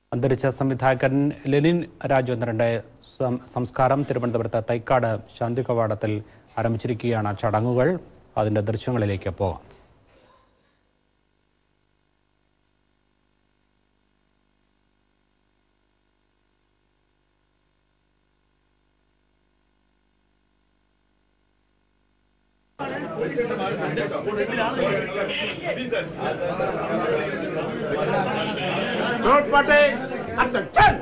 അന്തരിച്ച സംവിധായകൻ Lenin രാജേന്ദ്രന്റെ some- സംസ്കാരം തിരുവനന്തപുരത്ത് തൈക്കാട് ശാന്തി കവാടത്തിൽ ആരംഭിച്ചിരിക്കുകയാണ് ചടങ്ങുകൾ അതിന്റെ ദൃശ്യങ്ങളിലേക്ക് പോകാം Don't partake. Attention.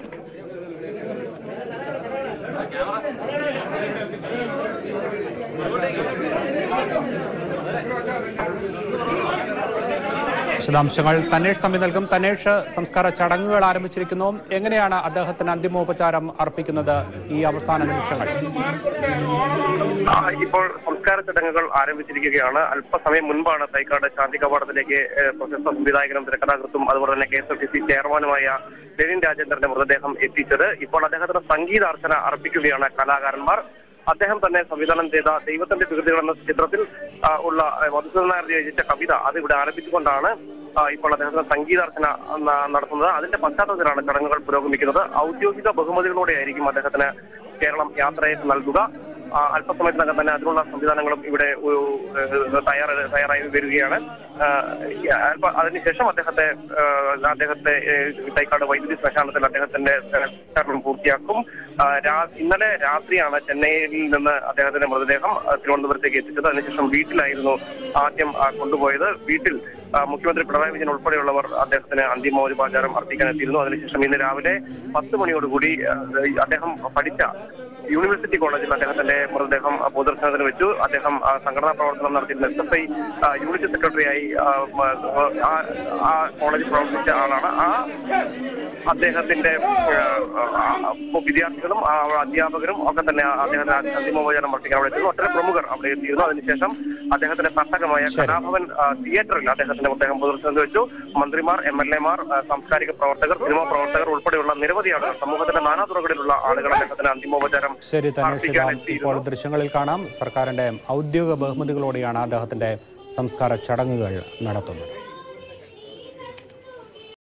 വിശദാംശങ്ങൾ തന്നേഷ് തമ്പി നൽകും തന്നേഷ് സംസ്കാര ചടങ്ങുകൾ ആരംഭിച്ചിരിക്കുന്നു എങ്ങനെയാണ് അദ്ദേഹത്തിന് അന്തിമോപചാരം അർപ്പിക്കുന്നത് ഈ അവസാന നിമിഷങ്ങൾ ആ, ഇപ്പോൾ സംസ്കാര ചടങ്ങുകൾ ആരംഭിച്ചിരിക്കുകയാണ് അല്പസമയം മുൻപാണ് തൈക്കാട് ശാന്തി കവാടത്തിലേക്ക് ഏഹ്, പ്രശസ്ത സംവിധായകനും തിരക്കഥാകൃത്തും അതുപോലെ തന്നെ K S F T C ചെയർമാനുമായ ലെനിൻ രാജേന്ദ്രന്റെ മൃതദേഹം എത്തിച്ചത് ഇപ്പോൾ അദ്ദേഹത്തിന് സംഗീതാർച്ചന അർപ്പിക്കുകയാണ് കലാകാരന്മാർ അദ്ദേഹം തന്നെ സംവിധാനം ചെയ്ത ദൈവത്തിന്റെ വികൃതികൾ എന്ന ചിത്രത്തിൽ ആ, ഉള്ള ഏഹ്, മധുസൂദൻ നായർ രചിച്ച കവിത അത് ഇവിടെ ആരംഭിച്ചുകൊണ്ടാണ് ആ, ഇപ്പോൾ അദ്ദേഹത്തിന് സംഗീതാർച്ചന ന- നടത്തുന്നത് അതിന്റെ പശ്ചാത്തലത്തിലാണ് ചടങ്ങുകൾ പുരോഗമിക്കുന്നത് ഔദ്യോഗിക ബഹുമതികളോടെയായിരിക്കും അദ്ദേഹത്തിന് കേരളം യാത്രയയപ്പ് നൽകുക ആ, അല്പസമയത്തിനകം തന്നെ അതിനുള്ള സംവിധാനങ്ങളും ഇവിടെ ഒരു, ഏഹ്, തയ്യാറ തയ്യാറായി വരികയാണ് ആ, ഈ അല്പ- അതിനുശേഷം അദ്ദേഹത്തെ ആ, അദ്ദേഹത്തെ ഏഹ്, തൈക്കാട് വൈദ്യുതി ശ്മശാനത്തിൽ അദ്ദേഹത്തിന്റെ സംസ്കാരം പൂർത്തിയാക്കും ആ, രാ- ഇന്നലെ രാത്രിയാണ് ചെന്നൈയിൽ നിന്ന് അദ്ദേഹത്തിന്റെ മൃതദേഹം ആ, തിരുവനന്തപുരത്തേക്ക് എത്തിച്ചത് അതിനുശേഷം വീട്ടിലായിരുന്നു ആദ്യം ആ, കൊണ്ടുപോയത് വീട്ടിൽ ആ, മുഖ്യമന്ത്രി പിണറായി വിജയൻ ഉൾപ്പെടെയുള്ളവർ അദ്ദേഹത്തിന് അന്തിമോപചാരം അർപ്പിക്കാൻ എത്തിയിരുന്നു അതിനുശേഷം ഇന്ന് രാവിലെ പത്ത് മണിയോടുകൂടി ആ, അദ്ദേഹം പഠിച്ച യൂണിവേഴ്സിറ്റി കോളേജിൽ അദ്ദേഹത്തിന്റെ മൃതദേഹം ആ, പൊതുദർശനത്തിന് വെച്ചു അദ്ദേഹം ആ, സംഘടനാ പ്രവർത്തനം നടത്തിയിരുന്ന എസ് എഫ് ഐ യൂണിറ്റ് സെക്രട്ടറിയായി ആ, മ, ആ ആ കോളേജിൽ പ്രവർത്തിച്ച ആളാണ് ആ അദ്ദേഹത്തിന്റെ ആ, ആ, വിദ്യാർത്ഥികളും ആ, അധ്യാപകരും ഒക്കെ തന്നെ അദ്ദേഹത്തിന് അന്തിമോപചാരം അർപ്പിക്കാൻ അവിടെ എത്തിയിരുന്നു ഒട്ടേറെ പ്രമുഖർ അവിടെ എത്തിയിരുന്നു അതിനുശേഷം അദ്ദേഹത്തിന്റെ തട്ടകമായ കലാഭവൻ ആ, തിയേറ്ററിൽ അദ്ദേഹത്തിന്റെ മൃതദേഹം പൊതുദർശനത്തിന് വെച്ചു മന്ത്രിമാർ എം എൽ എമാർ സാംസ്കാരിക പ്രവർത്തകർ സിനിമാ പ്രവർത്തകർ ഉൾപ്പെടെയുള്ള നിരവധി ആളുകൾ സമൂഹത്തിന്റെ നാനാതുറകളിലുള്ള ആളുകൾ അദ്ദേഹത്തിന് അന്തിമോപചാരം ശരി തന്നെ അർപ്പിക്കാൻ ശ്രീറാം ഇപ്പോൾ എത്തിയിരുന്നു ദൃശ്യങ്ങളിൽ കാണാം സർക്കാരിന്റെ ഔദ്യോഗിക ബഹുമതികളോടെയാണ് അദ്ദേഹത്തിന്റെ സംസ്കാര ചടങ്ങുകൾ നടത്തുന്നത്